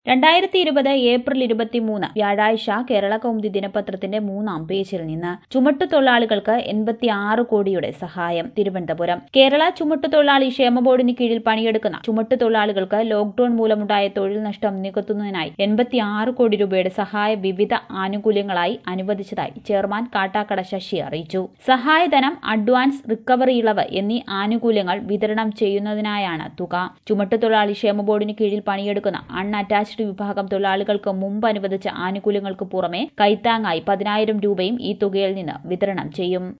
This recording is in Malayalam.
രണ്ടായിരത്തി ഇരുപത് ഏപ്രിൽ ഇരുപത്തിമൂന്ന് വ്യാഴാഴ്ച കേരള കൗമുദി ദിനപത്രത്തിന്റെ മൂന്നാം പേജിൽ നിന്ന് ചുമട്ടുതൊഴിലാളികൾക്ക് എൺപത്തി ആറ് കോടിയുടെ സഹായം തിരുവനന്തപുരം കേരള ചുമട്ടുതൊഴിലാളി ക്ഷേമ ബോർഡിന് കീഴിൽ പണിയെടുക്കുന്ന ചുമട്ടുതൊഴിലാളികൾക്ക് ലോക്ഡൌൺ മൂലമുണ്ടായ തൊഴിൽ നഷ്ടം നികത്തുന്നതിനായി എൺപത്തി ആറ് കോടി രൂപയുടെ സഹായ വിവിധ ആനുകൂല്യങ്ങളായി അനുവദിച്ചതായി ചെയർമാൻ കാട്ടാക്കട ശശി അറിയിച്ചു സഹായധനം അഡ്വാൻസ് റിക്കവറി ഇളവ് എന്നീ ആനുകൂല്യങ്ങൾ വിതരണം ചെയ്യുന്നതിനായാണ് തുക ചുമട്ടുതൊഴിലാളി ക്ഷേമ ബോർഡിന് കീഴിൽ പണിയെടുക്കുന്ന അൺഅറ്റാച്ച്ഡ് വിഭാഗം തൊഴിലാളികൾക്ക് മുമ്പ് അനുവദിച്ച ആനുകൂല്യങ്ങൾക്ക് പുറമെ കൈത്താങ്ങായി പതിനായിരം രൂപയും ഈ തുകയിൽ നിന്ന് വിതരണം ചെയ്യും